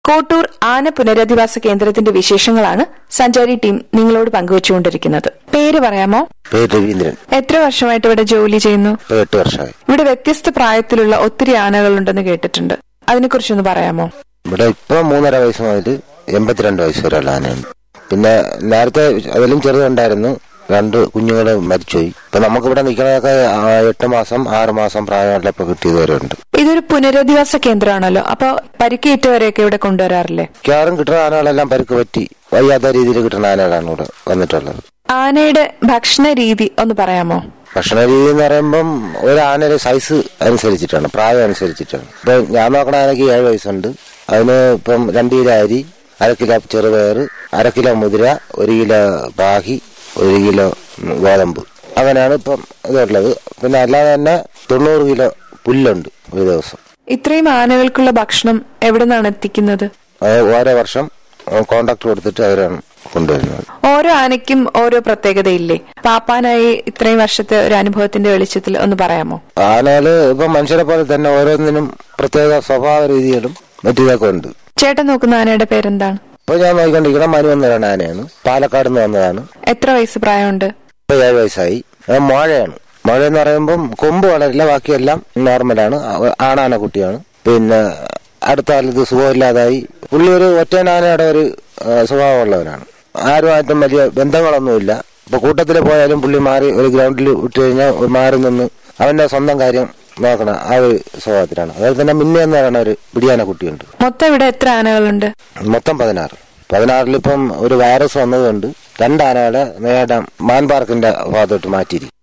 കോട്ടൂർ ആന പുനരധിവാസ കേന്ദ്രത്തിന്റെ വിശേഷങ്ങളാണ് സഞ്ചാരി ടീം നിങ്ങളോട് പങ്കുവച്ചുകൊണ്ടിരിക്കുന്നത് പേര് പറയാമോ പേര് രവീന്ദ്രൻ എത്ര വർഷമായിട്ട് ഇവിടെ ജോലി ചെയ്യുന്നു ഇപ്പൊ എട്ട് വർഷമായി ഇവിടെ വ്യത്യസ്ത പ്രായത്തിലുള്ള ഒത്തിരി ആനകളുണ്ടെന്ന് കേട്ടിട്ടുണ്ട് അതിനെക്കുറിച്ചൊന്ന് പറയാമോ ഇവിടെ ഇപ്പൊ മൂന്നര വയസ്സ് മുതൽ എൺപത്തിരണ്ട് വയസ്സ് വരെയുള്ള ആനയുണ്ട് പിന്നെ നേരത്തെ അതിലും ചെറുതുണ്ടായിരുന്നു രണ്ട് കുഞ്ഞുങ്ങൾ മരിച്ചുപോയി ഇപ്പൊ നമുക്കിവിടെ നിൽക്കുന്നതൊക്കെ ആ, എട്ട് മാസം ആറ് മാസം പ്രായമുള്ള ഇപ്പൊ കിട്ടിയവരുണ്ട് ഇതൊരു പുനരധിവാസ കേന്ദ്രമാണല്ലോ അപ്പൊ പരിക്കേറ്റവരെയൊക്കെ ഇവിടെ കൊണ്ടുവരാറില്ലേ മിക്കവാറും കിട്ടുന്ന ആനകളെല്ലാം പരുക്ക് പറ്റി വയ്യാത്ത രീതിയിൽ കിട്ടുന്ന ആനകളാണ് ഇവിടെ വന്നിട്ടുള്ളത് ആനയുടെ ഭക്ഷണ രീതി ഒന്ന് പറയാമോ ഭക്ഷണ രീതി എന്ന് പറയുമ്പം ഒരു ആനയുടെ സൈസ് അനുസരിച്ചിട്ടാണ് പ്രായം അനുസരിച്ചിട്ടാണ് ഇപ്പൊ ഞാൻ നോക്കണ ആനയ്ക്ക് ഏഴ് വയസ്സുണ്ട് അതിന് ഇപ്പം രണ്ട് കിലോ അരി അര കിലോ ചെറുപയർ അര കിലോ മുതിര ഒരു കിലോ ബാഹി ഒരു കിലോ ഗോതമ്പ് അങ്ങനെയാണ് ഇപ്പം ഇതുള്ളത് പിന്നെ അല്ലാതെ തന്നെ തൊണ്ണൂറ് കിലോ പുല്ലുണ്ട് ഒരു ദിവസം ഇത്രയും ആനകൾക്കുള്ള ഭക്ഷണം എവിടെ നിന്നാണ് എത്തിക്കുന്നത് അത് ഓരോ വർഷം കോണ്ടാക്ട് കൊടുത്തിട്ട് അവരാണ് കൊണ്ടുവരുന്നത് ഓരോ ആനയ്ക്കും ഓരോ പ്രത്യേകതയില്ലേ പാപ്പാനായി ഇത്രയും വർഷത്തെ ഒരു അനുഭവത്തിന്റെ വെളിച്ചത്തിൽ ഒന്ന് പറയാമോ ആനകള് ഇപ്പം മനുഷ്യരെ പോലെ തന്നെ ഓരോന്നിനും പ്രത്യേക സ്വഭാവ രീതികളും മറ്റു ഇതൊക്കെ ഉണ്ട് ചേട്ടൻ നോക്കുന്ന ആനയുടെ പേരെന്താണ് ഇപ്പൊ ഞാൻ നോക്കിക്കൊണ്ടിരിക്കുന്ന മനു എന്ന് പറയുന്ന ആനയാണ് പാലക്കാട് നിന്ന് വന്നതാണ് എത്ര വയസ്സ് പ്രായമുണ്ട് ഇപ്പൊ ഏഴ് വയസ്സായി അത് മോഴയാണ് മോഴ എന്ന് പറയുമ്പം കൊമ്പ് വളരില്ല ബാക്കിയെല്ലാം നോർമലാണ് അവ- ആണാന കുട്ടിയാണ് പിന്നെ അടുത്ത കാലത്ത് സുഖമില്ലാതായി പുള്ളി ഒരു ഒറ്റനാനയുടെ ഒരു ആ, സ്വഭാവമുള്ളവനാണ് ആരുമായിട്ടും വലിയ ബന്ധങ്ങളൊന്നുമില്ല ഇപ്പൊ കൂട്ടത്തിൽ പോയാലും പുള്ളി മാറി ഒരു ഗ്രൗണ്ടിൽ വിട്ടു കഴിഞ്ഞാൽ മാറി നിന്ന് അവന്റെ സ്വന്തം കാര്യം നോക്കണം ആ ഒരു സ്വഭാവത്തിലാണ് അതുപോലെ തന്നെ മിന്ന എന്ന് പറയുന്ന ഒരു പിടിയാന കുട്ടിയുണ്ട് മൊത്തം ഇവിടെ എത്ര ആനകളുണ്ട് മൊത്തം പതിനാറ് പതിനാറിലിപ്പം ഒരു വൈറസ് വന്നതുകൊണ്ട് രണ്ട് ആനകളെ നേടാൻ മാൻ പാർക്കിന്റെ ഭാഗത്തോട്ട് മാറ്റിയിരിക്കും